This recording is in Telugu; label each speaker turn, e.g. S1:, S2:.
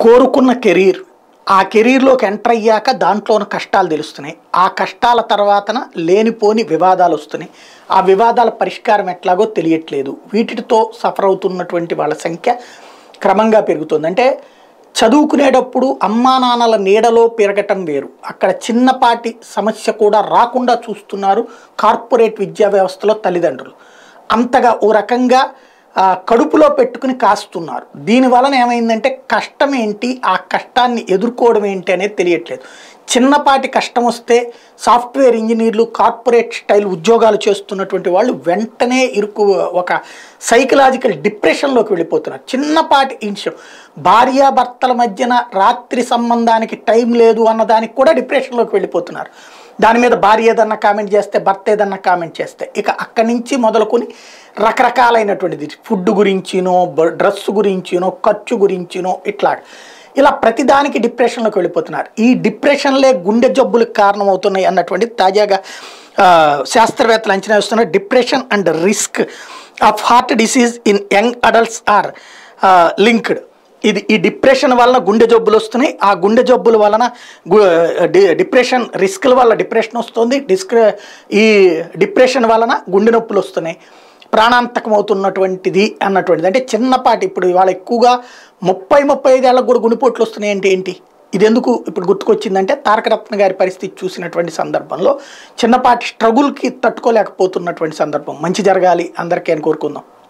S1: కోరుకున్న కెరీర్ ఆ కెరీర్లోకి ఎంటర్ అయ్యాక దాంట్లో ఉన్న కష్టాలు తెలుస్తున్నాయి ఆ కష్టాల తర్వాతన లేనిపోని వివాదాలు వస్తున్నాయి ఆ వివాదాల పరిష్కారం ఎట్లాగో తెలియట్లేదు వీటితో సఫర్ అవుతున్నటువంటి వాళ్ళ సంఖ్య క్రమంగా పెరుగుతుంది అంటే చదువుకునేటప్పుడు అమ్మా నాన్నల నీడలో పెరగటం వేరు అక్కడ చిన్నపాటి సమస్య కూడా రాకుండా చూస్తున్నారు కార్పొరేట్ విద్యా వ్యవస్థలో తల్లిదండ్రులు అంతగా ఓ రకంగా ఆ, కడుపులో పెట్టుకుని కాస్తున్నారు దీని వలన ఏమైందంటే కష్టం ఏంటి ఆ కష్టాన్ని ఎదుర్కోవడం ఏంటి అనేది తెలియట్లేదు చిన్నపాటి కష్టం వస్తే సాఫ్ట్వేర్ ఇంజనీర్లు కార్పొరేట్ స్టైల్ ఉద్యోగాలు చేస్తున్నటువంటి వాళ్ళు వెంటనే ఇరుకు ఒక సైకలాజికల్ డిప్రెషన్లోకి వెళ్ళిపోతున్నారు చిన్నపాటి ఇన్షం భార్యాభర్తల మధ్యన రాత్రి సంబంధానికి టైం లేదు అన్నదానికి కూడా డిప్రెషన్లోకి వెళ్ళిపోతున్నారు దాని మీద భార్య ఏదన్నా కామెంట్ చేస్తే భర్త ఏదన్నా కామెంట్ చేస్తే ఇక అక్కడి నుంచి మొదలుకొని రకరకాలైనటువంటిది ఫుడ్ గురించినో బ- డ్రెస్ గురించినో ఖర్చు గురించినో ఇట్లా ఇలా ప్రతిదానికి డిప్రెషన్లోకి వెళ్ళిపోతున్నారు ఈ డిప్రెషన్లే గుండె జబ్బులకు కారణమవుతున్నాయి అన్నటువంటిది తాజాగా ఆ, శాస్త్రవేత్తలు అంచనా వేస్తున్నారు depression and risk of heart disease in young adults are linked ఇది ఈ డిప్రెషన్ వలన గుండె జబ్బులు వస్తున్నాయి ఆ గుండె జబ్బుల వలన గు- డి- డిప్రెషన్ రిస్క్ల వల్ల డిప్రెషన్ వస్తుంది డిస్క్ ఈ డిప్రెషన్ వలన గుండె నొప్పులు వస్తున్నాయి ప్రాణాంతకం అవుతున్నటువంటిది అన్నటువంటిది అంటే చిన్నపాటి ఇప్పుడు ఇవాళ ఎక్కువగా ముప్పై ముప్పై ఐదేళ్ళకు కూడా గుండెపోట్లు వస్తున్నాయి అంటే ఏంటి ఇది ఎందుకు ఇప్పుడు గుర్తుకొచ్చిందంటే తారకరత్న గారి పరిస్థితి చూసినటువంటి సందర్భంలో చిన్నపాటి స్ట్రగుల్కి తట్టుకోలేకపోతున్నటువంటి సందర్భం మంచి జరగాలి అందరికీ అని కోరుకుందాం